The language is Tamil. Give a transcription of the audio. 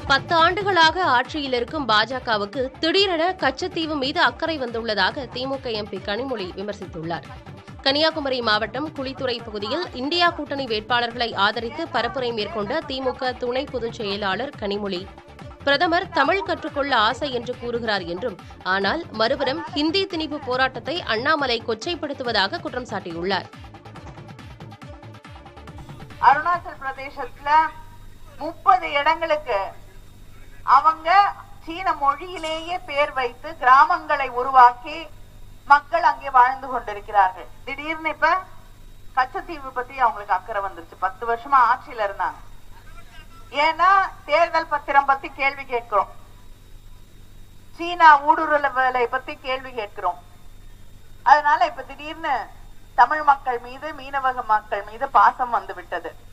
பத்து ஆண்டுகளாக ஆட்சியில் இருக்கும் பாஜகவுக்கு திடீரென கச்சத்தீவு மீது அக்கறை வந்துள்ளதாக திமுக எம்பி கனிமொழி விமர்சித்துள்ளார் கன்னியாகுமரி மாவட்டம் குளித்துறை பகுதியில் இந்தியா கூட்டணி வேட்பாளர்களை ஆதரித்து பரப்புரை மேற்கொண்ட திமுக துணை பொதுச் செயலாளர் கனிமொழி பிரதமர் தமிழ் கற்றுக்கொள்ள ஆசை என்று கூறுகிறார் என்றும் ஆனால் மறுபுறம் ஹிந்தி திணிப்பு போராட்டத்தை அண்ணாமலை கொச்சைப்படுத்துவதாக குற்றம் சாட்டியுள்ளார் அருணாச்சல் பிரதேசத்துல முப்பது இடங்களுக்கு அவங்க சீன மொழியிலேயே பேர் வைத்து கிராமங்களை உருவாக்கி மக்கள் அங்கே வாழ்ந்து கொண்டிருக்கிறார்கள் திடீர்னு இப்ப கச்சத்தீவு பத்தி அவங்களுக்கு அக்கறை வந்துருச்சு பத்து வருஷமா ஆட்சியில இருந்தாங்க ஏன்னா தேர்தல் பத்திரம் பத்தி கேள்வி கேட்கிறோம் சீனா ஊடுருவலை பத்தி கேள்வி கேட்கிறோம் அதனால இப்ப திடீர்னு தமிழ் மக்கள் மீது மீனவக மக்கள் மீது பாசம் வந்து விட்டது